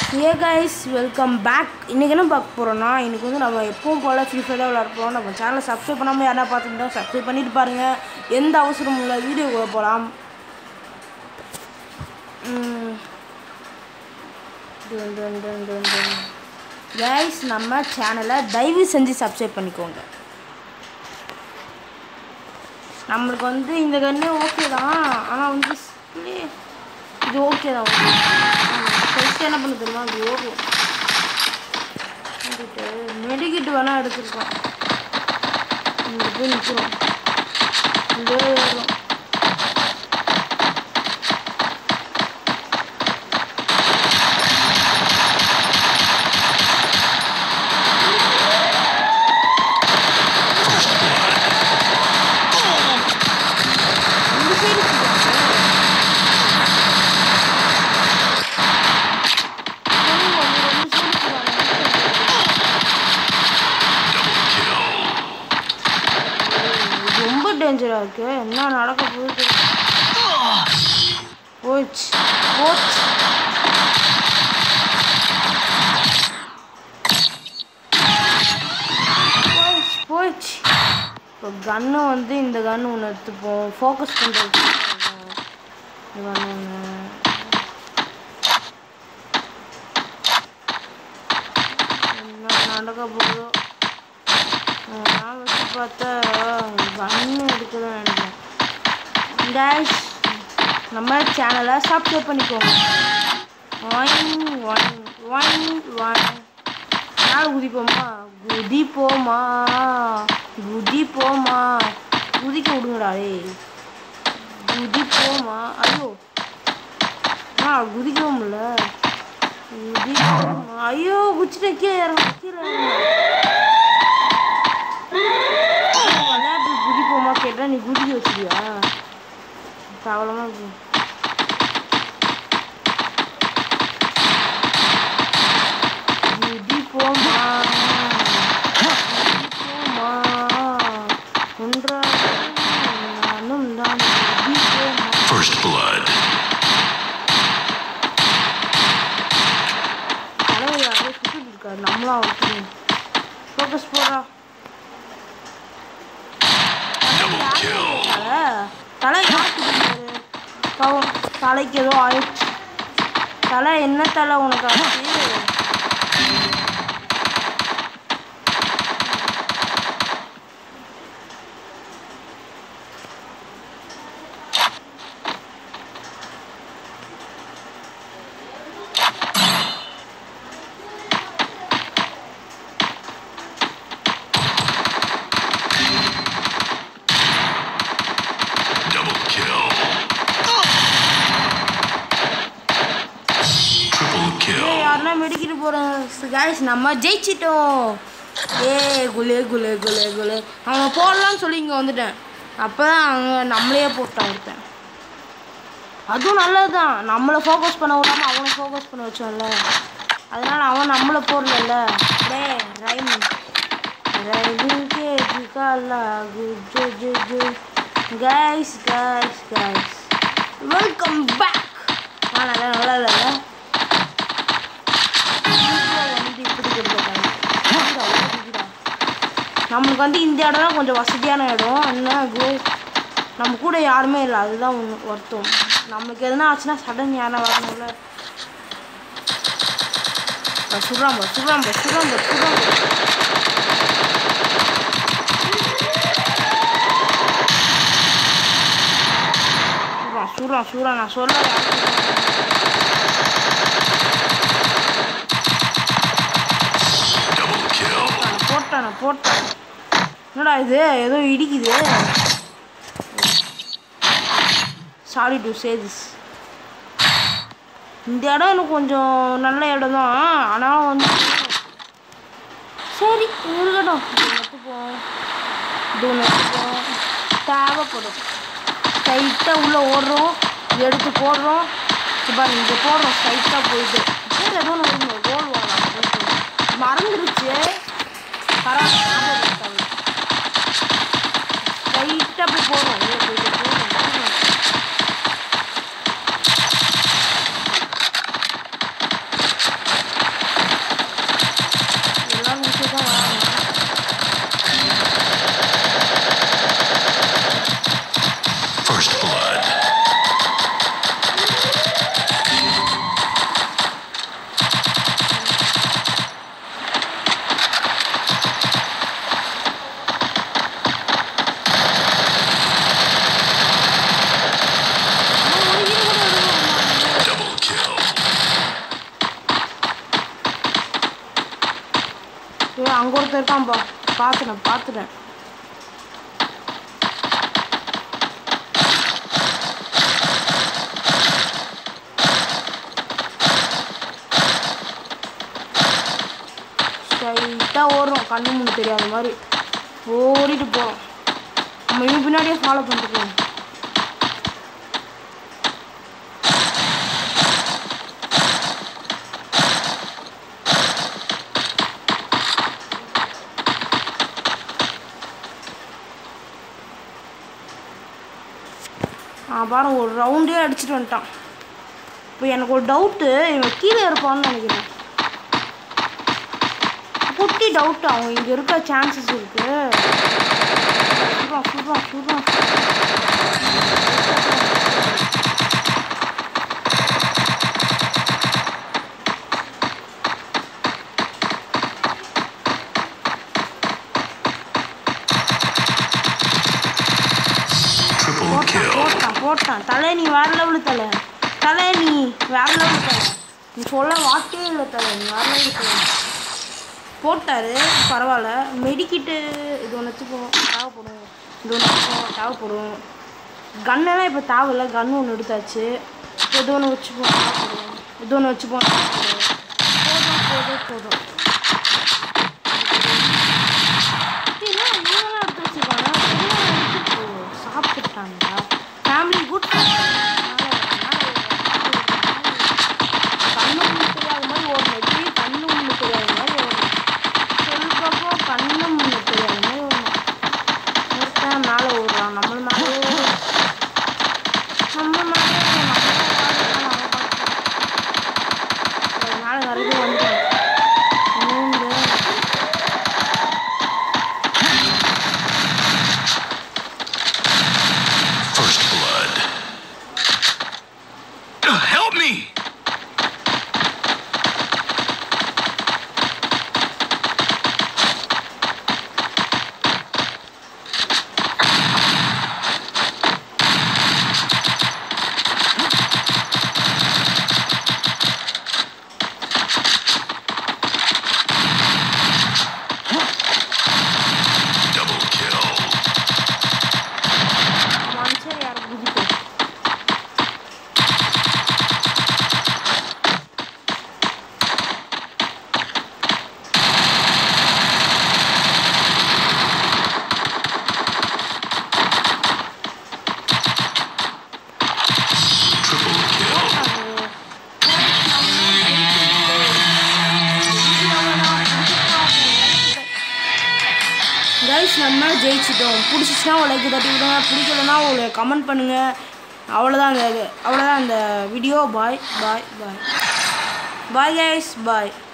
ஏ guys welcome back இன்றைக்கி என்ன பார்க்க போகிறோன்னா இன்றைக்கி வந்து நம்ம எப்பவும் போல் ஃப்ரீ ஃபயர் தான் விளாட போகிறோம் நம்ம சேனலை சப்ஸ்கிரைப் பண்ணாமல் யாரா பார்த்துருந்தோம் சப்ஸ்கிரைப் பண்ணிட்டு பாருங்கள் எந்த அவசரமும் இல்லை வீடியோக்குள்ளே போகலாம் கைஸ் நம்ம சேனலை தயவு செஞ்சு சப்ஸ்கிரைப் பண்ணிக்கோங்க நம்மளுக்கு வந்து இந்த கன்று ஓகே தான் ஆனால் வந்து display- இது ஓகே தான் ஃபஸ்ட்டு என்ன பண்ண தெரியுமா அது ஓடும் வந்துட்டு மெடிக்கிட்டு வேணால் எடுத்துருக்கோம் இங்கே போய் நிற்கிறோம் இங்கே ஏறுறோம் இந்த சைடு ரொம்ப டேஞ்சரா இருக்கு என்ன நடக்க போகுது போச்சு போச்சு போயிடுச்சு போயிடுச்சு இப்போ கன்னு வந்து இந்த கன்று ஒன்று எடுத்துப்போம் ஃபோக்கஸ் பண்ணுறது இந்த கன்று ஒன்று என்ன நடக்க போகுதோ நான் வச்சு பார்த்தா கன்னு எடுக்கதான் நினைக்கிறேன் guys நம்ம சேனலை சப்ஸ்கிரைப் பண்ணிக்கோங்க ஒன் ஒன் ஒன் ஒன் நாள் குதிப்போமா குதிப்போமா குதிப்போமா குதிக்க விடுங்கடா டேய் குதிப்போமா ஐயோ ஆ குதிக்கவும் முடியல குதிப்போமா ஐயோ குச்சிட்டேன் கீழே இறங்க கீழே இறங்க விளையாட்டு குதிப்போமா கேட்டால் நீ குதிக்க வச்சிருவியா கேவலமாக இருக்கு குதிப்போமா குதிப்போமா ஒன்றாக நானும் தான் குதிப்போமா First blood. தலைவர் யாரோ சுற்றிட்டு இருக்காரு நம்மளும் அவருக்கு ஃபோக்கஸ் போடுறா Double kill. தலை தலை யார் குடிக்கிறாரு பாவம் தலைக்கு ஏதோ ஆயிடுச்சு தலை என்ன தலை உனக்கு ஆச்சு Double kill. Triple ஏய், kill. யாருன்னா மெடிக்கிட்டு போகிறோம் காய்ஸ் நம்ம ஜெயிச்சிட்டோம் ஏ குலே குலே குலே குலே அவனை போடலான்னு சொல்லி இங்கே வந்துட்டேன் அப்போ தான் அவங்க நம்மளையே போட்டான் ஒருத்தன் அதுவும் நல்லது தான் நம்மளை ஃபோக்கஸ் பண்ண விடாமல் அவனை ஃபோக்கஸ் பண்ண வச்சோம்ல அதனால் அவன் நம்மளை போடல டே ரைம் ரைமிங் கேஜி காலா குஜோ ஜோ ஜோ guys guys guys welcome back ஆ நல்லா நல்லா இல்லைல்ல வந்து இப்படி கொடுத்துருக்காங்க இதுடா, இதுடா. நம்மளுக்கு வந்து இந்த இடம் தான் கொஞ்சம் வசதியான இடம் என்ன க்ளோ நம்ம கூட யாருமே இல்லை அதுதான் ஒன்று வருத்தம் நம்மளுக்கு எதுனா ஆச்சுன்னா சடன் யாரை வரணும்ல சுடுறாம்ப சுடுறாம்ப சுடுறாம்ப சுடுறாம்ப சுடுறான் சுடுறான் சுடுறான் நான் சொல்ல Double kill. போட்டான போட்டான என்னடா இது ஏதோ இடிக்குது சாரி டு சே திஸ் இந்த இடம் எனக்கு கொஞ்சம் நல்ல இடம் தான் ஆனால் வந்து சரி இருக்கட்டும் இது எடுத்துப்போம் இது ஒன்று எடுத்துப்போம் தேவைப்படும் ஸ்ட்ரைட்டாக உள்ளே ஓடுறோம் இது எடுத்து போடுறோம் இப்போ இங்கே போடுறோம் ஸ்ட்ரைட்டாக போயிட்டு சரி ஏதோ ஒன்று கோல் வாங்கலாம் அப்படின்னு சொல்லி. மறந்துருச்சு பரவாயில்ல ஞாபகம் ஸ்ட்ரைட்டாக போய் போடுறோம் உள்ளே போயிட்டு போடுறோம் போடுறோம். அங்கே ஒருத்தர் இருக்கான்ப்பா பார்த்துட்டேன் பார்த்துட்டேன் ஸ்ட்ரைட்டாக ஓடுறோம் கண்ணு முன்னு தெரியாத மாதிரி ஓடிட்டு போகிறோம் நம்ம இவன் பின்னாடியே ஃபாலோ பண்ணிட்டு போகணும் ஆ பாரு ஒரு ரவுண்டே அடிச்சுட்டு வந்துட்டான் இப்போ எனக்கு ஒரு டவுட்டு இவன் கீழே இருப்பான்னு நினைக்கிறேன் குட்டி டவுட்டு அவன் இங்கே இருக்க சான்சஸ் இருக்கு சுடுறான் சுடுறான் சுடுறான் Triple போட்டான் kill. போட்டான் போட்டான் தலை நீ வேற லெவலு தலை தலை நீ வேற லெவலு தலை நீ சொல்ல வார்த்தையே இல்லை தலை நீ வேற லெவலு தலை போட்டாரு பரவாயில்ல மெடிக்கிட்டு இது ஒன்று வச்சுப்போம் தேவைப்படும் இது ஒன்று வச்சுப்போம் தேவைப்படும் கன்னெல்லாம் இப்போ தேவையில்ல கன் ஒன்று எடுத்தாச்சு இப்போ இது ஒன்று வச்சுப்போம் தேவைப்படும் இது ஒன்று வச்சுப்போம் தேவைப்படும் போதும் போதும் போதும் ஏன்னா இவங்கெல்லாம் எடுத்து வச்சுருக்காங்க பெரியவங்க எடுத்து போ- சாப்பிட்டுட்டாங்க ஃபேமிலி குட் கண்ணு முன்னு தெரியாத மாதிரி ஓடணும் எப்படி கண்ணு முன்னு தெரியாத மாதிரி ஓடணும் சொல்றப்போ கண்ணு முன்னு தெரியாத மாதிரி ஓடணும் ஒருத்தன் மேலே ஓடுறான் நம்ம மேலே ஓடுறோம் நம்ம மேலே மேலே நிறைய பேர் வந்துட்டாங்க இன்னொன்று First blood. Uh, help me! Double kill. மனுஷர் யாரை குதிக்கும் Triple kill. கைஸ் நம்ம ஜெயிச்சிட்டோம் பிடிச்சிச்சுன்னா ஒரு லைக் தட்டி விடுங்க பிடிக்கலன்னா ஒரு கமெண்ட் பண்ணுங்கள் அவ்வளோதான் அந்த அவ்வளோதான் அந்த வீடியோ பாய் பாய் பாய் பாய் கைஸ் பாய்